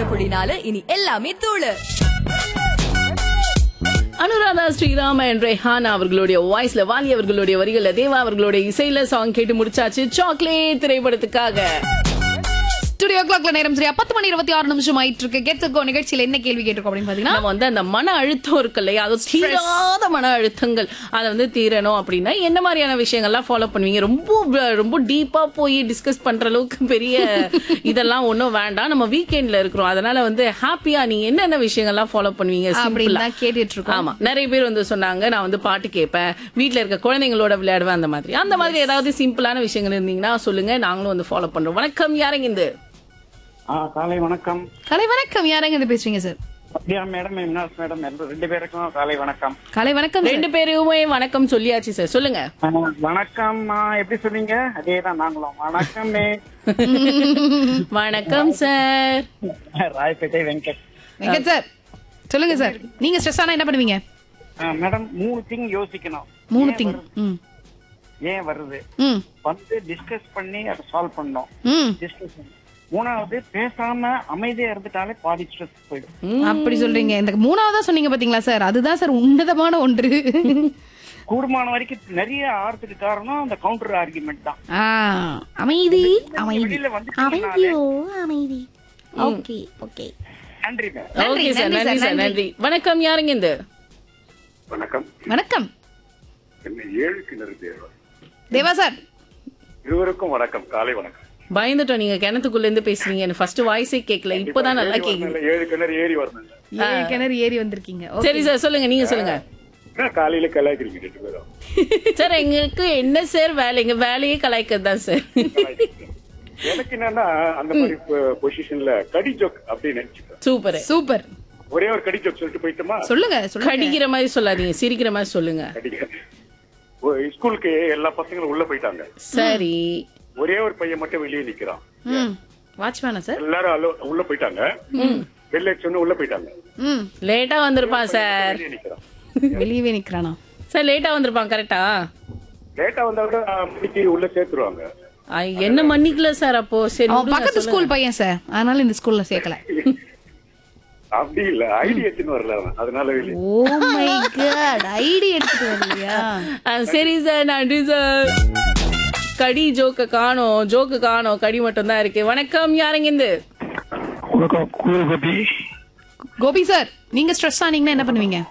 ஒண்ணு புள்ளி நாலு இனி எல்லாமே தூளு அனுராதா ஸ்ரீராம என்ற ரெஹானா அவர்களுடைய வாய்ஸ்ல வாலி அவர்களுடைய வரிகள்ல தேவா அவர்களுடைய இசையில சாங் கேட்டு முடிச்சாச்சு சாக்லேட் திரைப்படத்துக்காக ஸ்டுடியோ கிளாக்ல நேரம் சரியா பத்து மணி இருபத்தி ஆறு நிமிஷம் ஆயிட்டு இருக்கு கெத்துக்கோ நிகழ்ச்சியில என்ன கேள்வி கேட்டிருக்கோம் அப்படின்னு பாத்தீங்கன்னா நம்ம வந்து அந்த மன அழுத்தம் இருக்கு இல்லையா அது தீராத மன அழுத்தங்கள் அதை வந்து தீரணும் அப்படின்னா என்ன மாதிரியான விஷயங்கள்லாம் ஃபாலோ பண்ணுவீங்க ரொம்ப ரொம்ப டீப்பா போய் டிஸ்கஸ் பண்ற அளவுக்கு பெரிய இதெல்லாம் ஒன்றும் வேண்டாம் நம்ம வீக்கெண்ட்ல இருக்கிறோம் அதனால வந்து ஹாப்பியா நீங்க என்னென்ன விஷயங்கள்லாம் ஃபாலோ பண்ணுவீங்க அப்படின்னு simple ஆ? தான் கேட்டுட்டு இருக்கோம் ஆமா நிறைய பேர் வந்து சொன்னாங்க நான் வந்து பாட்டு கேட்பேன் வீட்ல இருக்க குழந்தைங்களோட விளையாடுவேன் அந்த மாதிரி அந்த மாதிரி ஏதாவது சிம்பிளான விஷயங்கள் இருந்தீங்கன்னா சொல்லுங்க நாங்களும் வந்து ஃபாலோ பண்றோம் வணக்கம் யாருங்க இந்த ஆ காலை வணக்கம் கலை வணக்கம் யாரங்க இது பேசுறீங்க சார் அப்படியா மேடம் எம்னாஸ் மேடம் ரெண்டு- ரெண்டு பேருக்கும் காலை வணக்கம் கலை வணக்கம் ரெண்டு பேருமே வணக்கம் சொல்லியாச்சு சார் சொல்லுங்க ஆ, வணக்கம் ஆ, எப்படி சொன்னீங்க அதே தான் நாங்களும் வணக்கமே வணக்கம் சார் ராயப்பேட்டை வெங்கட் வெங்கட் சார் சொல்லுங்க சார் நீங்க ஸ்ட்ரெஸ் ஆனா என்ன பண்ணுவீங்க ஆ, மேடம் மூணு திங் யோசிக்கணும் மூணு ஏன் திங் வருது? ம் ஏன் வருது ம் வந்து டிஸ்கஸ் பண்ணி அதை சால்வ் பண்ணோம் ம் டிஸ்கஸ் மூணாவது பேசாம அமைதியா இருந்துட்டாலே பாதி ஸ்ட்ரெஸ் போயிடும் அப்படி சொல்றீங்க இந்த மூணாவதா சொன்னீங்க பாத்தீங்களா சார் அதுதான் சார் உன்னதமான ஒன்று கூடுமான வரைக்கும் நிறைய ஆறதுக்கு காரணம் அந்த கவுண்டர் ஆர்குமெண்ட் தான் ஆ, அமைதி அமைதி வெளியில வந்து அமைதி ஓகே ஓகே நன்றி மேம் நன்றி, ஓகே சார் நன்றி நன்றி சார், சார் நன்றி. நன்றி வணக்கம் யாருங்க இந்த வணக்கம் வணக்கம் என்ன ஏழு கிணறு தேவா தேவா சார் இருவருக்கும் வணக்கம் காலை வணக்கம் பயந்துட்டோம் நீங்க கிணத்துக்குள்ள இருந்து பேசுறீங்க எனக்கு ஃபர்ஸ்ட் வாய்ஸே கேட்கல இப்பதான் நல்லா ஏறி கேக்குது வரணும்ல, ஏழு கிணறு ஏறி வரணும் ஏழு கிணறு ஏறி வந்திருக்கீங்க Okay. சரி சார் சொல்லுங்க நீங்க சொல்லுங்க காலையில கலாய்க்கிறீங்க ரெண்டு பேரும் சார் எங்களுக்கு என்ன சார் வேலை எங்க வேலையே கலாய்க்கிறது தான் சார் எனக்கு என்னன்னா அந்த மாதிரி பொசிஷன்ல கடி ஜோக் அப்படின்னு நினைச்சுக்கிறேன் சூப்பர் சூப்பர் ஒரே ஒரு கடி ஜோக் சொல்லிட்டு போயிட்டோமா சொல்லுங்க சொல்லுங்க கடிக்கிற மாதிரி சொல்லாதீங்க சிரிக்கிற மாதிரி சொல்லுங்க கடிக்க ஒ- ஸ்கூலுக்கு எல்லா பசங்களும் உள்ள போயிட்டாங்க சரி ஒரே ஒரு பையன் மட்டும் வெளியே நிக்கிறான் ம் வாட்ச்மேனா சார் எல்லாரும் allo- உள்ள போயிட்டாங்க வெளில சொன்ன உள்ள போயிட்டாங்க ம் லேட்டா வந்திருப்பான் சார் வெளியே நிக்கிறான் வெளியவே நிக்கிறானா சார் லேட்டா வந்திருப்பான் கரெக்டா லேட்டா வந்தா கூட மணிக்கு உள்ள சேர்த்துருவாங்க என்ன மன்னிக்கல சார் அப்போ சரி அவன் விடுங்க, பக்கத்து சொல்லுங்க. ஸ்கூல் பையன் சார் அதனால இந்த ஸ்கூல்ல சேர்க்கல அப்படி இல்ல ஐடி எடுத்துன்னு வரல அவன் அதனால வெளியே ஓ மை காட் ஐடி எடுத்துட்டு வரலையா ஆ, சரி சார் நன்றி சார் கடி ஜோக்க காணோம் ஜோக்கு காணோம் கடி மட்டும் தான் இருக்கு வணக்கம் யாருங்க இந்த கோபி சார் நீங்க ஸ்ட்ரெஸ் ஆனீங்கன்னா என்ன பண்ணுவீங்க